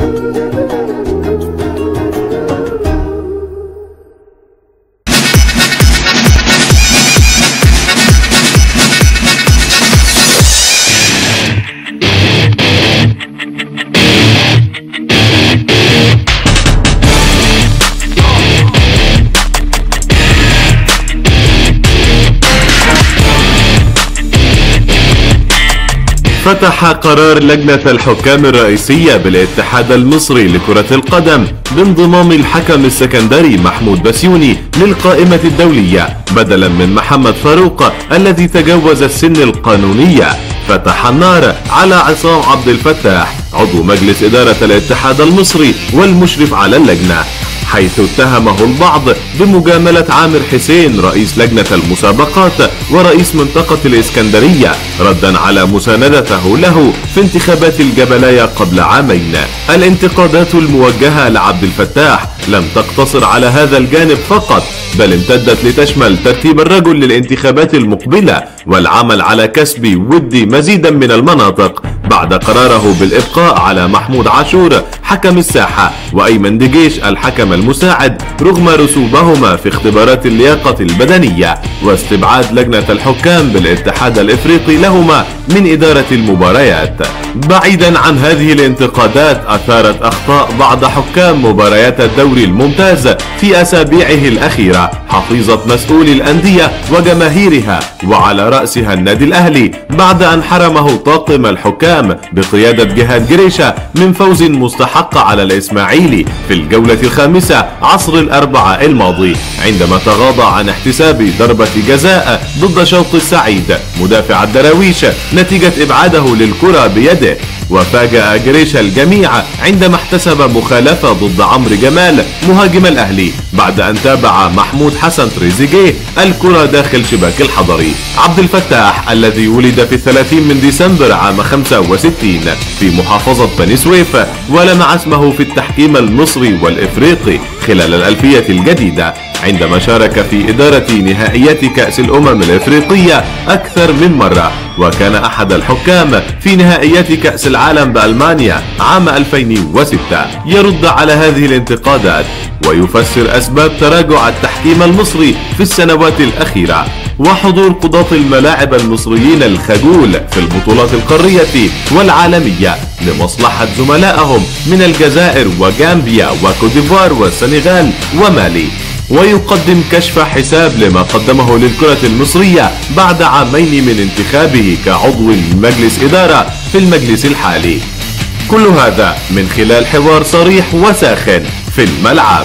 فتح قرار لجنة الحكام الرئيسية بالاتحاد المصري لكرة القدم بانضمام الحكم السكندري محمود بسيوني للقائمة الدولية بدلا من محمد فاروق الذي تجاوز السن القانونية فتح النار على عصام عبد الفتاح عضو مجلس إدارة الاتحاد المصري والمشرف على اللجنة حيث اتهمه البعض بمجاملة عامر حسين رئيس لجنة المسابقات ورئيس منطقة الإسكندرية ردا على مساندته له في انتخابات الجبلاية قبل عامين الانتقادات الموجهة لعبد الفتاح لم تقتصر على هذا الجانب فقط بل امتدت لتشمل ترتيب الرجل للانتخابات المقبلة والعمل على كسب ود مزيدا من المناطق بعد قراره بالإبقاء على محمود عاشور حكم الساحة وأيمن دجيش الحكم المساعد رغم رسوبهما في اختبارات اللياقة البدنية واستبعاد لجنة الحكام بالاتحاد الإفريقي لهما من إدارة المباريات بعيدا عن هذه الانتقادات أثارت أخطاء بعض حكام مباريات الدوري الممتاز في أسابيعه الأخيرة حفيظة مسؤولي الأندية وجماهيرها وعلى رأسها النادي الأهلي بعد أن حرمه طاقم الحكام بقيادة جهاد جريشة من فوز مستحق على الإسماعيلي في الجولة الخامسة عصر الأربعاء الماضي عندما تغاضى عن احتساب ضربة جزاء ضد شوق السعيد مدافع الدراويش نتيجة إبعاده للكرة بيده وفاجأ جريشة الجميع عندما احتسب مخالفة ضد عمرو جمال مهاجم الأهلي بعد أن تابع محمود حسن تريزيجيه الكرة داخل شباك الحضري عبد الفتاح الذي ولد في الثلاثين من ديسمبر عام 65 في محافظة بني سويف ولمع اسمه في التحكيم المصري والإفريقي خلال الألفية الجديدة عندما شارك في إدارة نهائيات كأس الأمم الإفريقية أكثر من مرة وكان أحد الحكام في نهائيات كأس العالم بألمانيا عام 2006 يرد على هذه الانتقادات ويفسر أسباب تراجع التحكيم المصري في السنوات الأخيرة وحضور قضاة الملاعب المصريين الخجول في البطولات القارية والعالمية لمصلحة زملائهم من الجزائر وجامبيا وكوديفوار والسنغال ومالي ويقدم كشف حساب لما قدمه للكرة المصرية بعد عامين من انتخابه كعضو مجلس إدارة في المجلس الحالي كل هذا من خلال حوار صريح وساخن في الملعب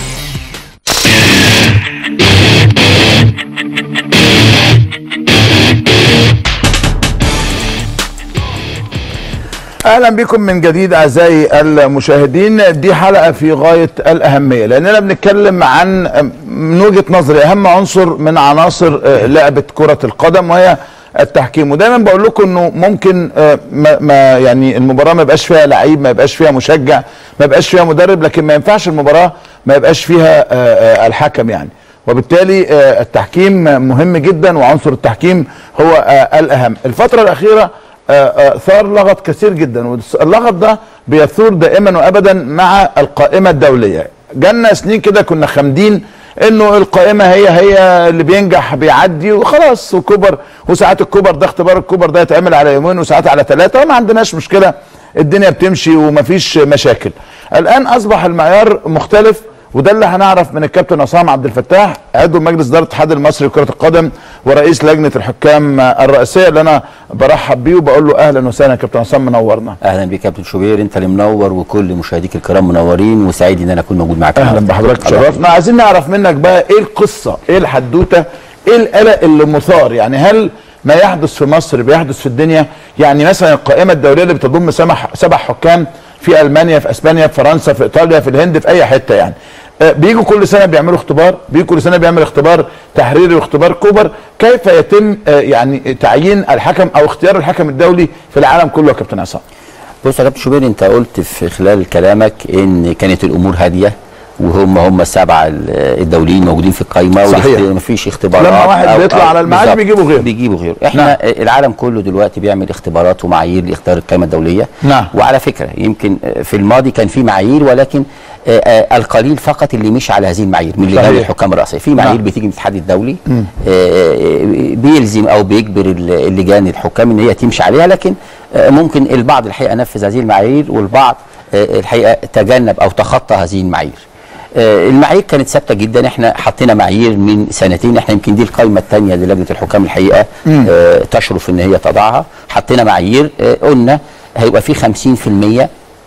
اهلا بكم من جديد اعزائي المشاهدين دي حلقه في غايه الاهميه لاننا بنتكلم عن من وجهه نظري اهم عنصر من عناصر لعبه كره القدم وهي التحكيم ودايما بقول لكم انه ممكن ما, ما يعني المباراه ما يبقاش فيها لعيب ما يبقاش فيها مشجع ما يبقاش فيها مدرب لكن ما ينفعش المباراه ما يبقاش فيها الحكم يعني وبالتالي التحكيم مهم جدا وعنصر التحكيم هو الاهم الفتره الاخيره ثار لغط كثير جدا واللغط ده بيثور دائما وابدا مع القائمه الدوليه جالنا سنين كده كنا خامدين انه القائمه هي هي اللي بينجح بيعدي وخلاص وكبر وساعات الكبر ده اختبار الكبر ده يتعمل على يومين وساعات على ثلاثه وما عندناش مشكله الدنيا بتمشي ومفيش مشاكل الان اصبح المعيار مختلف وده اللي هنعرف من الكابتن عصام عبد الفتاح عضو مجلس اداره الاتحاد المصري لكره القدم ورئيس لجنه الحكام الرئيسيه اللي انا برحب بيه وبقول له اهلا وسهلا يا كابتن عصام منورنا اهلا بيك كابتن شوبير انت اللي منور وكل مشاهديك الكرام منورين وسعيد ان انا اكون موجود معاك اهلا بحضرتك شرفنا عايزين نعرف منك بقى ايه القصه ايه الحدوته ايه القلق اللي مثار يعني هل ما يحدث في مصر بيحدث في الدنيا يعني مثلا القائمه الدوليه اللي بتضم سبع حكام في المانيا في اسبانيا في فرنسا في ايطاليا في الهند في اي حته يعني بيجوا كل سنه بيعملوا اختبار بيجوا كل سنه بيعمل اختبار تحريري واختبار كوبر كيف يتم يعني تعيين الحكم او اختيار الحكم الدولي في العالم كله يا كابتن عصام بص يا كابتن شوبير انت قلت في خلال كلامك ان كانت الامور هاديه وهم هم السبعه ال- الدوليين موجودين في القايمه صحيح. ما فيش اختبارات لما واحد أو- بيطلع أو- على الميعاد بالظبط. بيجيبوا غيره. بيجيبوا غيره احنا نعم. نعم. العالم كله دلوقتي بيعمل اختبارات ومعايير لاختيار القائمه الدوليه نعم. وعلى فكره يمكن آه، في الماضي كان في معايير ولكن آه، آه، القليل فقط اللي مشي على هذه المعايير من لجان صحيح. الحكام الرئاسيه في معايير نعم. بتيجي من الاتحاد الدولي آه، آه، بيلزم او بيجبر ال- اللجان الحكام ان هي تمشي عليها لكن آه، ممكن البعض الحقيقه نفذ هذه المعايير والبعض آه، الحقيقه تجنب او تخطى هذه المعايير آه، المعايير كانت ثابته جدا احنا حطينا معايير من سنتين احنا يمكن دي القائمه الثانيه للجنه الحكام الحقيقه آه، تشرف ان هي تضعها حطينا معايير آه، قلنا هيبقى في 50%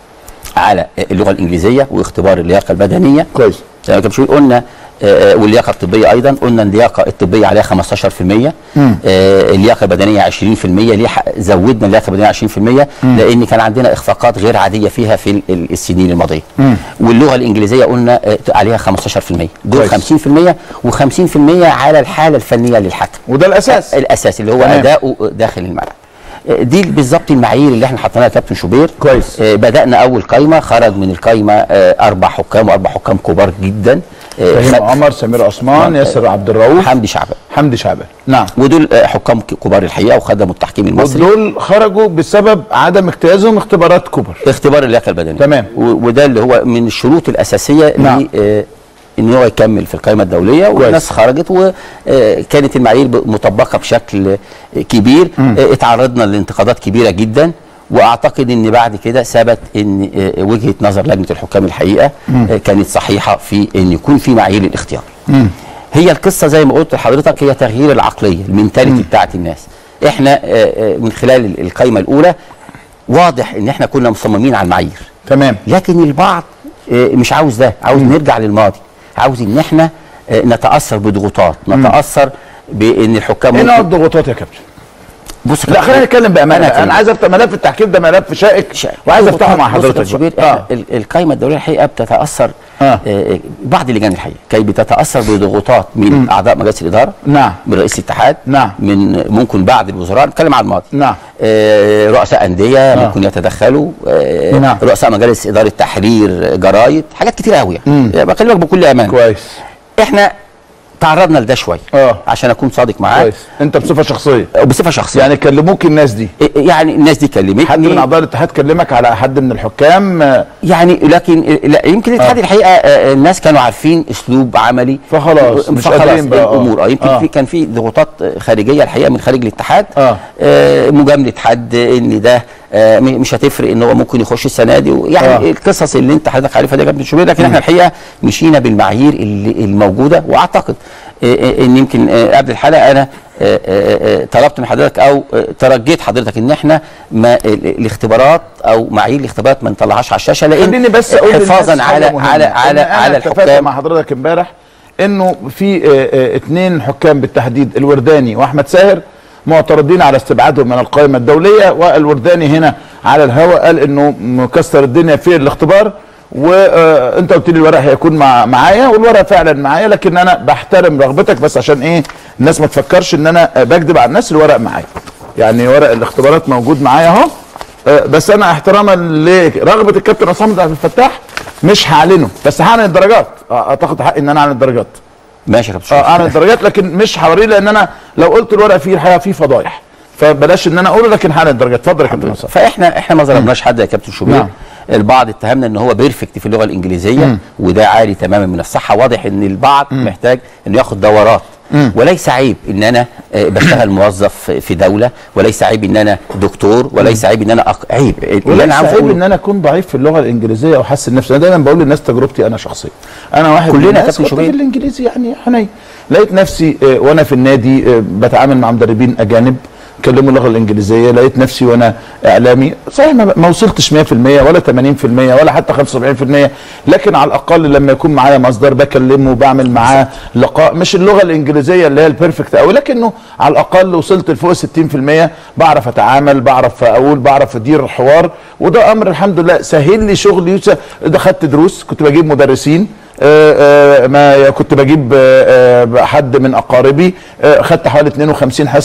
على اللغه الانجليزيه واختبار اللياقه البدنيه كويس زي ما كان بشوي قلنا آه، آه، واللياقه الطبيه ايضا قلنا اللياقه الطبيه عليها 15% آه، اللياقه البدنيه 20% ليه ح- زودنا اللياقه البدنيه 20% لان كان عندنا اخفاقات غير عاديه فيها في ال- ال- السنين الماضيه واللغه الانجليزيه قلنا آه، عليها 15% دول كويس. 50% و50% على الحاله الفنيه للحكم وده الاساس الاساسي اللي هو تمام. اداؤه داخل الملعب آه، دي بالظبط المعايير اللي احنا حطيناها يا كابتن شوبير كويس. آه، بدانا اول قايمه خرج من القايمه آه، اربع حكام واربع حكام كبار جدا آه، فهيم خد- عمر سمير عثمان آه. ياسر عبد الرؤوف حمدي شعبان حمدي شعبان نعم ودول آه، حكام ك- كبار الحقيقه وخدموا التحكيم المصري ودول خرجوا بسبب عدم اجتيازهم اختبارات كوبر اختبار اللياقه البدنيه تمام. و- وده اللي هو من الشروط الاساسيه نعم. ل- آه، ان هو يكمل في القائمه الدوليه والناس خرجت وكانت المعايير ب- مطبقه بشكل آه، كبير آه، اتعرضنا لانتقادات كبيره جدا واعتقد ان بعد كده ثبت ان آه، وجهه نظر لجنه الحكام الحقيقه آه، كانت صحيحه في ان يكون في معايير للاختيار هي القصه زي ما قلت لحضرتك هي تغيير العقليه المينتاليتي بتاعت الناس احنا آه، آه، من خلال ال- القائمه الاولى واضح ان احنا كنا مصممين على المعايير تمام لكن البعض آه، مش عاوز ده عاوز نرجع للماضي عاوز ان احنا آه، نتاثر بضغوطات نتاثر بان الحكام ايه نوع ممكن- الضغوطات يا كابتن؟ بص لا خلينا نتكلم بامانه أنا انا عايز افتح ملف التحكيم ده ملف شائك وعايز افتحه مع بص يا حضرتك كابتن شوبير بقى. احنا ال- القائمه الدوليه الحقيقه بتتاثر آه. آه. بعض اللجان الحقيقه كي بتتاثر بضغوطات من اعضاء مجلس الاداره نعم. من رئيس الاتحاد نعم. من ممكن بعض الوزراء نتكلم على الماضي نعم. آه رؤساء انديه ممكن يتدخلوا آه نعم. رؤساء مجالس اداره تحرير جرايد حاجات كتير قوي يعني بكلمك بكل امان كويس احنا تعرضنا لده شويه آه. عشان اكون صادق معاك كويس انت بصفه شخصيه وبصفه شخصيه يعني كلموك الناس دي يعني الناس دي كلمتني حد من اعضاء الاتحاد كلمك على حد من الحكام آه، يعني لكن لا يمكن الاتحاد آه. الحقيقه آه، الناس كانوا عارفين اسلوب عملي فخلاص، مش فخلاص قادرين بقى، آه. الامور اه يمكن آه. في كان في ضغوطات خارجيه الحقيقه من خارج الاتحاد آه. آه مجامله حد ان ده آه م- مش هتفرق ان هو ممكن يخش السنه دي يعني آه. آه. القصص اللي انت حضرتك عارفها دي يا كابتن شوبير لكن احنا الحقيقه مشينا بالمعايير اللي الموجوده واعتقد آه، آه، ان يمكن آه، قبل الحلقه انا آه، آه، آه، طلبت من حضرتك او آه، ترجيت حضرتك ان احنا ما ال- الاختبارات او معايير الاختبارات ما نطلعهاش على الشاشه لان خليني بس اقول للناس حفاظا حاجة على مهمة. على إن على أنا على اتفقت الحكام مع حضرتك امبارح انه في آه، آه، اتنين حكام بالتحديد الورداني واحمد ساهر معترضين على استبعادهم من القائمه الدوليه والورداني هنا على الهواء قال انه مكسر الدنيا في الاختبار وانت قلت لي الورق هيكون مع معايا والورق فعلا معايا لكن انا بحترم رغبتك بس عشان ايه الناس ما تفكرش ان انا آه، بكذب على الناس الورق معايا يعني ورق الاختبارات موجود معايا اهو آه، بس انا احتراما لرغبه الكابتن عصام عبد الفتاح مش هعلنه بس هعلن الدرجات آه، اعتقد حقي ان انا اعلن الدرجات ماشي يا كابتن اه شريف. اعلن الدرجات لكن مش هوريه لان انا لو قلت الورق فيه الحقيقه فيه فضايح فبلاش ان انا اقوله لكن هعلن الدرجات اتفضل يا كابتن عصام فاحنا احنا ما ظلمناش حد يا كابتن شوبير نعم. البعض اتهمنا ان هو بيرفكت في اللغه الانجليزيه وده عالي تماما من الصحه واضح ان البعض محتاج انه ياخد دورات وليس عيب ان انا آه، بشتغل موظف في دوله وليس عيب ان انا دكتور وليس عيب ان انا أق... عيب اللي وليس انا عاوز عيب اقوله ان انا اكون ضعيف في اللغه الانجليزيه واحسن نفسي انا دايما بقول للناس تجربتي انا شخصيا انا واحد كلنا من الناس كابتن كنت شوبير. في الانجليزي يعني حنين لقيت نفسي آه، وانا في النادي آه، بتعامل مع مدربين اجانب كلموا اللغه الانجليزيه لقيت نفسي وانا اعلامي صحيح ما, ما وصلتش 100% ولا 80% ولا حتى 75% لكن على الاقل لما يكون معايا مصدر بكلمه وبعمل معاه لقاء مش اللغه الانجليزيه اللي هي البيرفكت قوي لكنه على الاقل وصلت لفوق 60% بعرف اتعامل بعرف اقول بعرف ادير الحوار وده امر الحمد لله سهل لي شغلي وس- ده خدت دروس كنت بجيب مدرسين آه، آه، ما كنت بجيب آه، آه، حد من اقاربي آه، خدت حوالي 52 حصه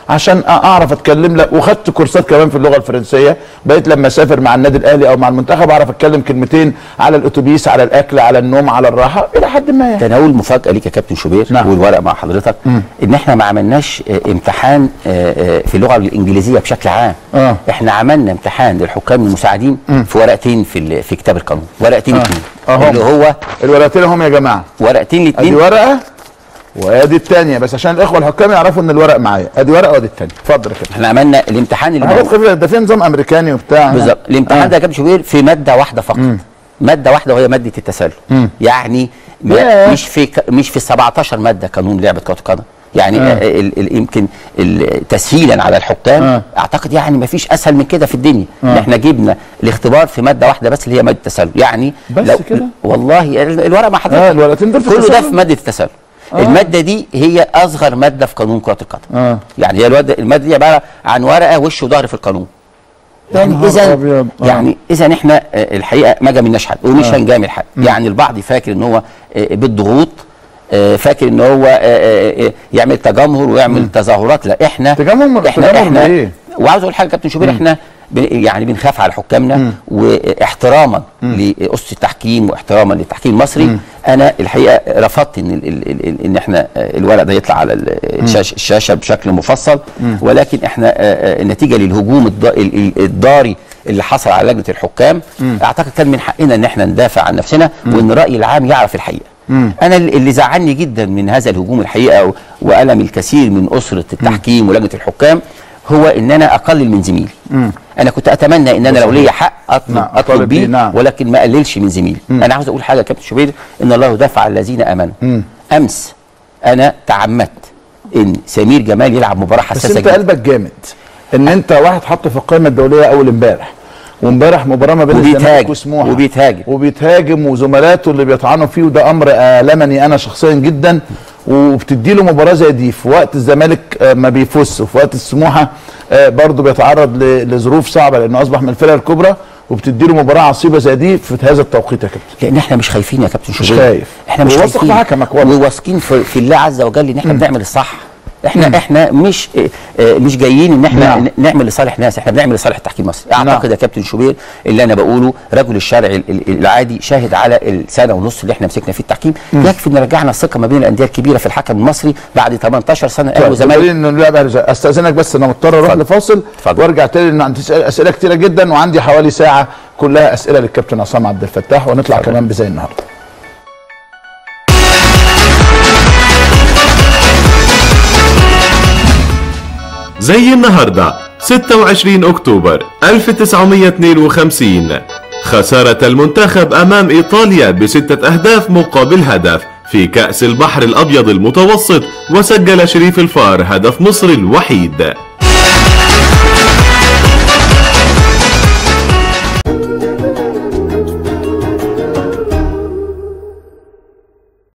عشان أ- اعرف اتكلم لك وخدت كورسات كمان في اللغه الفرنسيه بقيت لما اسافر مع النادي الاهلي او مع المنتخب اعرف اتكلم كلمتين على الاتوبيس على الاكل على النوم على الراحه الى حد ما يعني ده انا اقول مفاجاه ليك يا كابتن شوبير نعم. والورق مع حضرتك ان احنا ما عملناش آه، امتحان آه، آه، في اللغه الانجليزيه بشكل عام آه. احنا عملنا امتحان للحكام المساعدين في ورقتين في ال- في كتاب القانون ورقتين آه. اتنين أهم. اللي هو الورقتين هم يا جماعه ورقتين ادي الاتنين ورقه وادي الثانيه بس عشان الاخوه الحكام يعرفوا ان الورق معايا ادي ورقه وادي الثانيه اتفضل يا كابتن احنا عملنا الامتحان اللي حاجات موجود. خفيفه ده في نظام امريكاني وبتاع بالظبط الامتحان آه. ده يا كابتن شوبير في ماده واحده فقط ماده واحده وهي ماده التسلل يعني ما ياه. مش في ك- مش في 17 ماده قانون لعبه كره القدم يعني آه. آه. ال ال يمكن ال- تسهيلا على الحكام آه. اعتقد يعني ما فيش اسهل من كده في الدنيا ان احنا جبنا الاختبار في ماده واحده بس اللي هي ماده التسلل يعني بس كده؟ والله ال- الورق مع حضرتك اه الورقتين دول في كله ده التسلل؟ في ماده التسلل الماده دي هي اصغر ماده في قانون كره القدم آه. يعني هي الواد- الماده دي عباره عن ورقه وش وظهر في القانون يعني نهار اذا أبيض. آه. يعني اذا احنا آه، الحقيقه ما جاملناش حد ومش آه. هنجامل حد يعني البعض فاكر ان هو آه، بالضغوط آه، فاكر ان هو آه، آه، آه، يعمل تجمهر ويعمل تظاهرات لا احنا تجمهر- احنا تجمهر احنا بإيه؟ وعاوز اقول حاجه يا كابتن شوبير احنا بن- يعني بنخاف على حكامنا واحتراما لاسس التحكيم واحتراما للتحكيم المصري انا الحقيقه رفضت ان ال ال ال ان احنا آه، الورق ده يطلع على ال- الشاشه الشاشه بشكل مفصل ولكن احنا آه، آه، نتيجه للهجوم الض- ال- ال- الضاري اللي حصل على لجنه الحكام اعتقد كان من حقنا ان احنا ندافع عن نفسنا وان الراي العام يعرف الحقيقه انا اللي اللي زعلني جدا من هذا الهجوم الحقيقه و- والم الكثير من اسره التحكيم ولجنه الحكام هو ان انا اقلل من زميلي انا كنت اتمنى ان انا لو ليا حق اطلب نعم، اطلب أطالب بيه، بيه نعم. ولكن ما اقللش من زميلي انا عاوز اقول حاجه يا كابتن شوبير ان الله دافع عن الذين امنوا امس انا تعمدت ان سمير جمال يلعب مباراه بس حساسه انت جدا قلبك جامد ان انت واحد حطه في القائمه الدوليه اول امبارح وامبارح مباراه ما بين وبيتهاجم. الزمالك وسموحه وبيتهاجم. وبيتهاجم وزملاته اللي بيطعنوا فيه وده امر المني انا شخصيا جدا وبتدي له مباراه زي دي في وقت الزمالك آه، ما بيفوز وفي وقت السموحه آه، برضه بيتعرض ل- لظروف صعبه لانه اصبح من الفرق الكبرى وبتدي له مباراه عصيبه زي دي في هذا التوقيت يا كابتن لان احنا مش خايفين يا كابتن شوبير خايف. احنا مش وواثق خايفين في حكمك والله. وواثقين في, في الله عز وجل ان احنا بنعمل الصح احنا احنا مش اه، اه، مش جايين ان احنا نعم. ن- نعمل لصالح ناس احنا بنعمل لصالح التحكيم المصري نعم. اعتقد يا كابتن شوبير اللي انا بقوله رجل الشارع ال- ال- العادي شاهد على السنه ونص اللي احنا مسكنا فيه التحكيم يكفي ان رجعنا الثقه ما بين الانديه الكبيره في الحكم المصري بعد 18 سنه اهلي طيب وزمالك دليل انه اللعبه هرجع. استاذنك بس انا مضطر اروح اتفضل. لفاصل اتفضل. وارجع تاني لان عندي اسئله أسئلة كتيره جدا وعندي حوالي ساعه كلها اسئله للكابتن عصام عبد الفتاح ونطلع اتفضل. كمان بزي النهارده زي النهاردة 26 أكتوبر 1952 خسارة المنتخب أمام إيطاليا بستة أهداف مقابل هدف في كأس البحر الأبيض المتوسط وسجل شريف الفار هدف مصر الوحيد